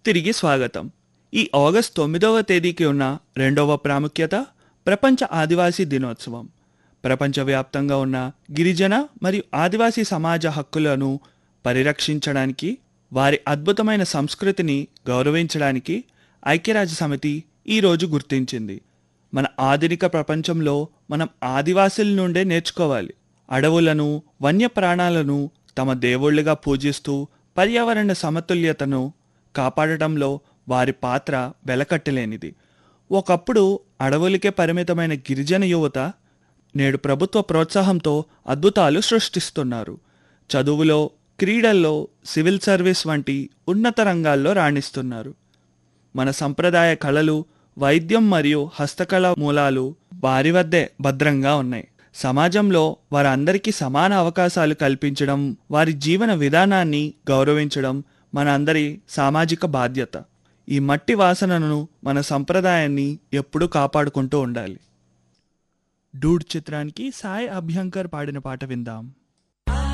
తిరిగి స్వాగతం ఈ ఆగస్ట్ తొమ్మిదవ తేదీకి ఉన్న రెండవ ప్రాముఖ్యత ప్రపంచ ఆదివాసీ దినోత్సవం ప్రపంచవ్యాప్తంగా ఉన్న గిరిజన మరియు ఆదివాసీ సమాజ హక్కులను పరిరక్షించడానికి వారి అద్భుతమైన సంస్కృతిని గౌరవించడానికి ఐక్యరాజ్య సమితి ఈరోజు గుర్తించింది మన ఆధునిక ప్రపంచంలో మనం ఆదివాసుల నుండే నేర్చుకోవాలి అడవులను వన్యప్రాణాలను తమ దేవుళ్ళుగా పూజిస్తూ పర్యావరణ సమతుల్యతను కాపాడటంలో వారి పాత్ర వెలకట్టలేనిది ఒకప్పుడు అడవులకే పరిమితమైన గిరిజన యువత నేడు ప్రభుత్వ ప్రోత్సాహంతో అద్భుతాలు సృష్టిస్తున్నారు చదువులో క్రీడల్లో సివిల్ సర్వీస్ వంటి ఉన్నత రంగాల్లో రాణిస్తున్నారు మన సంప్రదాయ కళలు వైద్యం మరియు హస్తకళ మూలాలు వారి వద్దే భద్రంగా ఉన్నాయి సమాజంలో వారందరికీ సమాన అవకాశాలు కల్పించడం వారి జీవన విధానాన్ని గౌరవించడం మన అందరి సామాజిక బాధ్యత ఈ మట్టి వాసనను మన సంప్రదాయాన్ని ఎప్పుడూ కాపాడుకుంటూ ఉండాలి డూడ్ చిత్రానికి సాయి అభ్యంకర్ పాడిన పాట విందాం